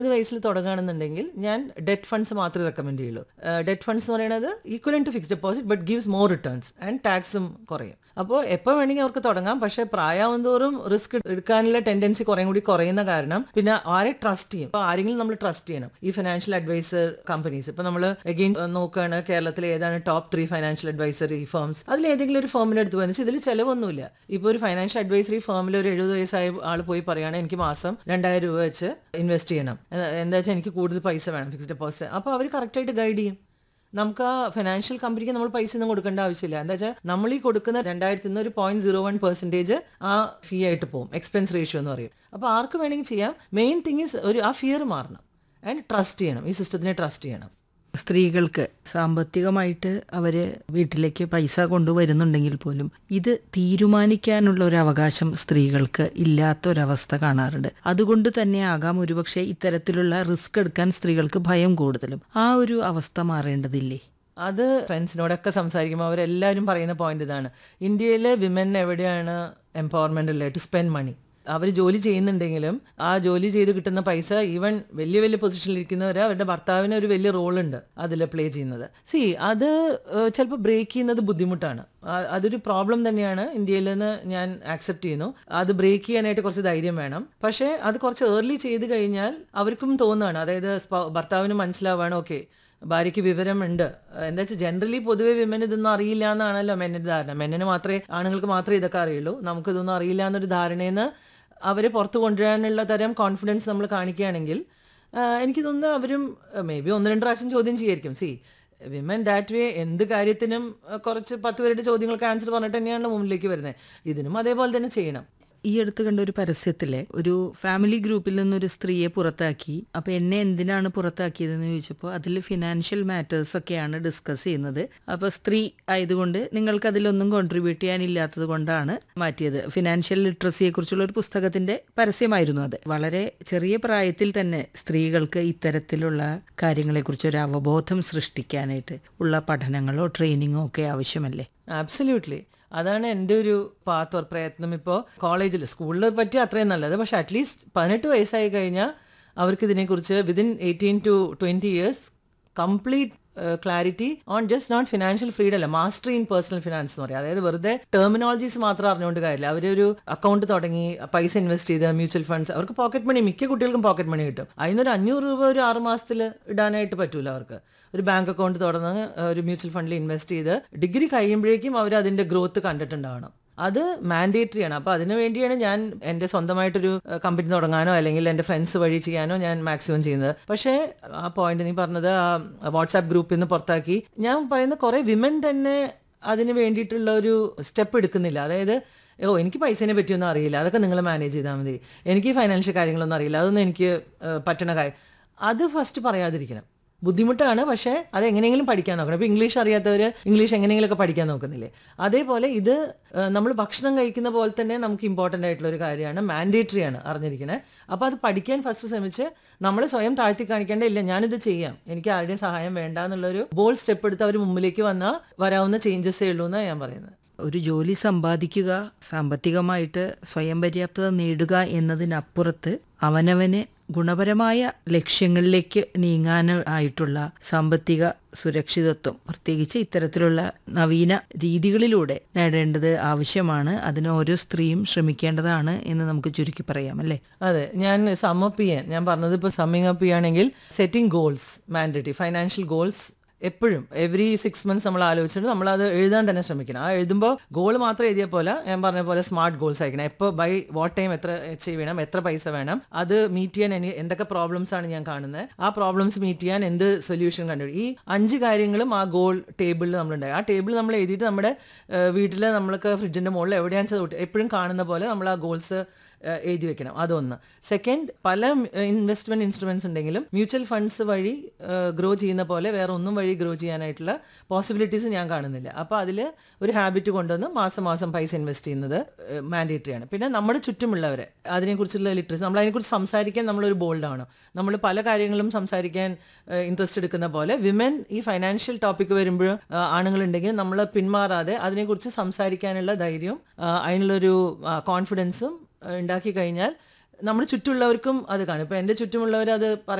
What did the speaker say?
ഇത് വയസ്സിൽ തുടങ്ങുകയാണെന്നുണ്ടെങ്കിൽ ഞാൻ ഡെറ്റ് ഫണ്ട്സ് മാത്രമേ റെക്കമെൻഡ് ചെയ്യുള്ളൂ ഡെറ്റ് ഫണ്ട്സ് എന്ന് പറയുന്നത് equivalent to fix deposit but gives more returns and ടാക്സും കുറയും അപ്പോൾ എപ്പോൾ വേണമെങ്കിൽ അവർക്ക് തുടങ്ങാം പക്ഷേ പ്രായമാവുന്തോറും റിസ്ക് എടുക്കാനുള്ള ടെൻഡൻസി കുറേ കൂടി കുറയുന്ന കാരണം പിന്നെ ആരെ ട്രസ്റ്റ് ചെയ്യും ഇപ്പോൾ ആരെങ്കിലും നമ്മൾ ട്രസ്റ്റ് ചെയ്യണം ഈ ഫിനാൻഷ്യൽ അഡ്വൈസർ കമ്പനീസ് ഇപ്പോൾ നമ്മൾ അഗെയിൻ നോക്കുകയാണ് കേരളത്തിലെ ഏതാണ് top three financial advisory firms അതിൽ ഏതെങ്കിലും ഒരു ഫേമിന് എടുത്ത് പോകുന്നത് ഇതിൽ ചിലവൊന്നുമില്ല ഇപ്പോൾ ഒരു ഫൈനാൻഷ്യൽ അഡ്വൈസറി ഫേമിൽ ഒരു എഴുപത് വയസ്സായ ആൾ പോയി പറയുകയാണ് എനിക്ക് മാസം രണ്ടായിരം രൂപ വെച്ച് ഇൻവെസ്റ്റ് ചെയ്യണം എ- എന്താ വെച്ചാൽ എനിക്ക് കൂടുതൽ പൈസ വേണം ഫിക്സ്ഡ് ഡെപ്പോസിറ്റ് അപ്പോൾ അവർ കറക്റ്റായിട്ട് ഗൈഡ് ചെയ്യും നമുക്ക് ആ ഫിനാൻഷ്യൽ കമ്പനിക്ക് നമ്മൾ പൈസ ഒന്നും കൊടുക്കേണ്ട ആവശ്യമില്ല എന്താ വെച്ചാൽ നമ്മൾ ഈ കൊടുക്കുന്ന രണ്ടായിരത്തി നിന്ന് ഒരു പോയിന്റ് സീറോ വൺ പെർസെൻറ്റേജ് ആ ഫീ ആയിട്ട് പോകും എക്സ്പെൻസ് റേഷ്യോ എന്ന് പറയും അപ്പോൾ ആർക്ക് വേണമെങ്കിൽ ചെയ്യാം മെയിൻ തിങ് ഈസ് ഒരു ആ ഫിയർ മാറണം ആൻഡ് ട്രസ്റ്റ് ചെയ്യണം ഈ സിസ്റ്റത്തിനെ ട്രസ്റ്റ് ചെയ്യണം സ്ത്രീകൾക്ക് സാമ്പത്തികമായിട്ട് അവർ വീട്ടിലേക്ക് പൈസ കൊണ്ടുവരുന്നുണ്ടെങ്കിൽ പോലും ഇത് തീരുമാനിക്കാനുള്ള ഒരു അവകാശം സ്ത്രീകൾക്ക് ഇല്ലാത്ത ഒരവസ്ഥ കാണാറുണ്ട് അതുകൊണ്ട് തന്നെ ആകാം ഒരുപക്ഷെ ഇത്തരത്തിലുള്ള റിസ്ക് എടുക്കാൻ സ്ത്രീകൾക്ക് ഭയം കൂടുതലും ആ ഒരു അവസ്ഥ മാറേണ്ടതില്ലേ അത് ഫ്രണ്ട്സിനോടൊക്കെ സംസാരിക്കുമ്പോൾ അവരെല്ലാവരും പറയുന്ന പോയിന്റ് ഇതാണ് ഇന്ത്യയിലെ വിമൻ എവിടെയാണ് എംപവർമെന്റ് ഉള്ളത് ടു സ്പെൻഡ് മണി അവർ ജോലി ചെയ്യുന്നുണ്ടെങ്കിലും ആ ജോലി ചെയ്ത് കിട്ടുന്ന പൈസ ഈവൻ വലിയ വലിയ പൊസിഷനിൽ ഇരിക്കുന്നവർ അവരുടെ ഭർത്താവിന് ഒരു വലിയ റോളുണ്ട് അതിൽ പ്ലേ ചെയ്യുന്നത് സി അത് ചിലപ്പോൾ ബ്രേക്ക് ചെയ്യുന്നത് ബുദ്ധിമുട്ടാണ് ആ- അതൊരു പ്രോബ്ലം തന്നെയാണ് ഇന്ത്യയിൽ നിന്ന് ഞാൻ ആക്സെപ്റ്റ് ചെയ്യുന്നു അത് ബ്രേക്ക് ചെയ്യാനായിട്ട് കുറച്ച് ധൈര്യം വേണം പക്ഷേ അത് കുറച്ച് ഏർലി ചെയ്ത് കഴിഞ്ഞാൽ അവർക്കും തോന്നുകയാണ് അതായത് സ്പ- ഭർത്താവിന് മനസ്സിലാവുകയാണ് ഓക്കെ ഭാര്യയ്ക്ക് വിവരമുണ്ട് എന്താ വെച്ചാൽ ജനറലി പൊതുവെ വിമൻ ഇതൊന്നും അറിയില്ല എന്നാണല്ലോ മെന്നിന്റെ ധാരണ മെന്നിന് മാത്രമേ ആണുങ്ങൾക്ക് മാത്രമേ ഇതൊക്കെ അറിയുള്ളൂ നമുക്കിതൊന്നും അറിയില്ല എന്നൊരു ധാരണയിൽ നിന്ന് അവരെ പുറത്ത് കൊണ്ടുവരാനുള്ള തരം കോൺഫിഡൻസ് നമ്മൾ കാണിക്കുകയാണെങ്കിൽ ആ, എനിക്ക് തോന്നുന്നു അവരും മേ ബി ഒന്ന് രണ്ട് പ്രാവശ്യം ചോദ്യം ചെയ്യായിരിക്കും സി വിമൻ ദാറ്റ് വേ എന്ത് കാര്യത്തിനും ആ, കുറച്ച് പത്ത് പേരുടെ ചോദ്യങ്ങൾക്ക് ആൻസർ പറഞ്ഞിട്ട് തന്നെയാണ് മുന്നിലേക്ക് വരുന്നത് ഇതിനും അതേപോലെ തന്നെ ചെയ്യണം ഈ അടുത്ത് കണ്ട ഒരു പരസ്യത്തിലെ ഒരു ഫാമിലി ഗ്രൂപ്പിൽ നിന്നൊരു സ്ത്രീയെ പുറത്താക്കി അപ്പൊ എന്നെ എന്തിനാണ് പുറത്താക്കിയതെന്ന് ചോദിച്ചപ്പോൾ അതിൽ ഫിനാൻഷ്യൽ മാറ്റേഴ്സ് ഒക്കെയാണ് ഡിസ്കസ് ചെയ്യുന്നത് അപ്പൊ സ്ത്രീ ആയതുകൊണ്ട് നിങ്ങൾക്ക് അതിലൊന്നും കോൺട്രിബ്യൂട്ട് ചെയ്യാനില്ലാത്തത് കൊണ്ടാണ് മാറ്റിയത് ഫിനാൻഷ്യൽ ലിറ്ററസിയെ കുറിച്ചുള്ള ഒരു പുസ്തകത്തിന്റെ പരസ്യമായിരുന്നു അത് വളരെ ചെറിയ പ്രായത്തിൽ തന്നെ സ്ത്രീകൾക്ക് ഇത്തരത്തിലുള്ള കാര്യങ്ങളെക്കുറിച്ച് ഒരു അവബോധം സൃഷ്ടിക്കാനായിട്ട് ഉള്ള പഠനങ്ങളോ ട്രെയിനിങ്ങോ ഒക്കെ ആവശ്യമല്ലേ ആബ്സല്യൂട്ട്ലി അതാണ് എൻ്റെ ഒരു പാത്ത് ഓർ പ്രയത്നം ഇപ്പോൾ കോളേജിൽ സ്കൂളിൽ പറ്റി അത്രയും നല്ലത് പക്ഷെ അറ്റ്ലീസ്റ്റ് പതിനെട്ട് വയസ്സായി കഴിഞ്ഞാൽ അവർക്ക് ഇതിനെക്കുറിച്ച് within eighteen to twenty years complete clarity on just not financial freedom അല്ല മാസ്റ്ററി ഇൻ പേഴ്സണൽ ഫിനാൻസ് എന്ന് പറയും അതായത് വെറുതെ ടെർമിനോളജീസ് മാത്രം അറിഞ്ഞുകൊണ്ട് കാര്യമില്ല അവരൊരു അക്കൗണ്ട് തുടങ്ങി പൈസ ഇൻവെസ്റ്റ് ചെയ്ത് മ്യൂച്വൽ ഫണ്ട്സ് അവർക്ക് പോക്കറ്റ് മണി മിക്ക കുട്ടികൾക്കും പോക്കറ്റ് മണി കിട്ടും അതിനൊരു അഞ്ഞൂറ് രൂപ ഒരു ആറ് മാസത്തിൽ ഇടാനായിട്ട് പറ്റൂല അവർക്ക് ഒരു ബാങ്ക് അക്കൗണ്ട് തുറന്ന് ഒരു മ്യൂച്വൽ ഫണ്ടിൽ ഇൻവെസ്റ്റ് ചെയ്ത് ഡിഗ്രി കഴിയുമ്പോഴേക്കും അവർ അതിന്റെ ഗ്രോത്ത് കണ്ടിട്ടുണ്ടാവണം അത് മാൻഡേറ്ററി ആണ് അപ്പോൾ അതിനു വേണ്ടിയാണ് ഞാൻ എൻ്റെ സ്വന്തമായിട്ടൊരു കമ്പനി തുടങ്ങാനോ അല്ലെങ്കിൽ എൻ്റെ ഫ്രണ്ട്സ് വഴി ചെയ്യാനോ ഞാൻ മാക്സിമം ചെയ്യുന്നത് പക്ഷേ ആ പോയിന്റ് നീ പറഞ്ഞത് ആ വാട്സാപ്പ് ഗ്രൂപ്പിൽ നിന്ന് പുറത്താക്കി ഞാൻ പറയുന്ന കുറേ വിമൻ തന്നെ അതിന് വേണ്ടിയിട്ടുള്ള ഒരു സ്റ്റെപ്പ് എടുക്കുന്നില്ല അതായത് ഓ എനിക്ക് പൈസേനെ പറ്റിയൊന്നും അറിയില്ല അതൊക്കെ നിങ്ങൾ മാനേജ് ചെയ്താൽ മതി എനിക്ക് ഫൈനാൻഷ്യൽ കാര്യങ്ങളൊന്നും അറിയില്ല അതൊന്നും എനിക്ക് ഏഹ്, പറ്റണ കാര്യം അത് ഫസ്റ്റ് പറയാതിരിക്കണം ബുദ്ധിമുട്ടാണ് പക്ഷേ അത് എങ്ങനെയെങ്കിലും പഠിക്കാൻ നോക്കണം ഇപ്പോൾ ഇംഗ്ലീഷ് അറിയാത്തവർ ഇംഗ്ലീഷ് എങ്ങനെയെങ്കിലുമൊക്കെ പഠിക്കാൻ നോക്കുന്നില്ലേ അതേപോലെ ഇത് നമ്മൾ ഭക്ഷണം കഴിക്കുന്ന പോലെ തന്നെ നമുക്ക് ഇമ്പോർട്ടൻ്റ് ആയിട്ടുള്ള ഒരു കാര്യമാണ് മാൻഡേറ്ററി ആണ് അറിഞ്ഞിരിക്കുന്നത് അപ്പോൾ അത് പഠിക്കാൻ ഫസ്റ്റ് ശ്രമിച്ച് നമ്മൾ സ്വയം താഴ്ത്തി കാണിക്കേണ്ട ഇല്ല ഞാനിത് ചെയ്യാം എനിക്ക് ആരുടെയും സഹായം വേണ്ട എന്നുള്ളൊരു ബോൾ സ്റ്റെപ്പ് എടുത്ത് അവർ മുമ്പിലേക്ക് വന്നാൽ വരാവുന്ന ചേഞ്ചസേ ഉള്ളൂ എന്നാണ് ഞാൻ പറയുന്നത് ഒരു ജോലി സമ്പാദിക്കുക സാമ്പത്തികമായിട്ട് സ്വയം പര്യാപ്തത നേടുക എന്നതിനപ്പുറത്ത് അവനവന് ഗുണപരമായ ലക്ഷ്യങ്ങളിലേക്ക് നീങ്ങാനായിട്ടുള്ള സാമ്പത്തിക സുരക്ഷിതത്വം പ്രത്യേകിച്ച് ഇത്തരത്തിലുള്ള നവീന രീതികളിലൂടെ നേടേണ്ടത് ആവശ്യമാണ് അതിന് ഓരോ സ്ത്രീയും ശ്രമിക്കേണ്ടതാണ് എന്ന് നമുക്ക് ചുരുക്കി പറയാം അല്ലേ അതെ ഞാൻ സമ്മപ്പ് ചെയ്യാൻ ഞാൻ പറഞ്ഞത് ഇപ്പോൾ സമ്മിങ് അപ്പ് ചെയ്യുകയാണെങ്കിൽ setting goals mandatory financial goals എപ്പോഴും എവറി സിക്സ് മന്ത്സ് നമ്മൾ ആലോചിച്ചിട്ട് നമ്മൾ അത് എഴുതാൻ തന്നെ ശ്രമിക്കണം ആ എഴുതുമ്പോൾ ഗോൾ മാത്രം എഴുതിയ പോലെ ഞാൻ പറഞ്ഞ പോലെ സ്മാർട്ട് ഗോൾസ് അയക്കണം എപ്പോൾ ബൈ വാട്ട് ടൈം എത്ര അച്ചീവ് ചെയ്യണം എത്ര പൈസ വേണം അത് മീറ്റ് ചെയ്യാൻ എനി എന്തൊക്കെ പ്രോബ്ലംസ് ആണ് ഞാൻ കാണുന്നത് ആ പ്രോബ്ലംസ് മീറ്റ് ചെയ്യാൻ എന്ത് സൊല്യൂഷൻ കണ്ടു ഈ അഞ്ച് കാര്യങ്ങളും ആ ഗോൾ ടേബിളിൽ നമ്മളുണ്ടായി ആ ടേബിൾ നമ്മൾ എഴുതിയിട്ട് നമ്മുടെ വീട്ടിൽ നമ്മൾക്ക് ഫ്രിഡ്ജിന്റെ മുകളിൽ എവിടെയാണെന്ന് വെച്ചാൽ എപ്പോഴും കാണുന്ന പോലെ നമ്മൾ ആ ഗോൾസ് ഏഹ് എഴുതി വെക്കണം അതൊന്ന് സെക്കൻഡ് പല ഇൻവെസ്റ്റ്മെന്റ് ഇൻസ്ട്രുമെന്റ്സ് ഉണ്ടെങ്കിലും മ്യൂച്വൽ ഫണ്ട്സ് വഴി ഗ്രോ ചെയ്യുന്ന പോലെ വേറെ ഒന്നും വഴി ഗ്രോ ചെയ്യാനായിട്ടുള്ള പോസിബിലിറ്റീസ് ഞാൻ കാണുന്നില്ല അപ്പോൾ അതിൽ ഒരു ഹാബിറ്റ് കൊണ്ടുവന്ന് മാസം മാസം പൈസ ഇൻവെസ്റ്റ് ചെയ്യുന്നത് മാൻഡേറ്ററി ആണ് പിന്നെ നമ്മുടെ ചുറ്റുമുള്ളവരെ അതിനെക്കുറിച്ചുള്ള ലിറ്ററസി നമ്മൾ അതിനെക്കുറിച്ച് സംസാരിക്കാൻ നമ്മളൊരു ബോൾഡാണ് നമ്മൾ പല കാര്യങ്ങളും സംസാരിക്കാൻ ഇൻട്രസ്റ്റ് എടുക്കുന്ന പോലെ വിമൻ ഈ ഫൈനാൻഷ്യൽ ടോപ്പിക് വരുമ്പോൾ ആണുങ്ങളുണ്ടെങ്കിൽ നമ്മൾ പിന്മാറാതെ അതിനെക്കുറിച്ച് സംസാരിക്കാനുള്ള ധൈര്യവും ആ, അതിനുള്ളൊരു കോൺഫിഡൻസും ഉണ്ടാക്കി കഴിഞ്ഞാൽ നമ്മുടെ ചുറ്റുമുള്ളവർക്കും അത് കാണും ഇപ്പൊ എന്റെ ചുറ്റുമുള്ളവർ അത്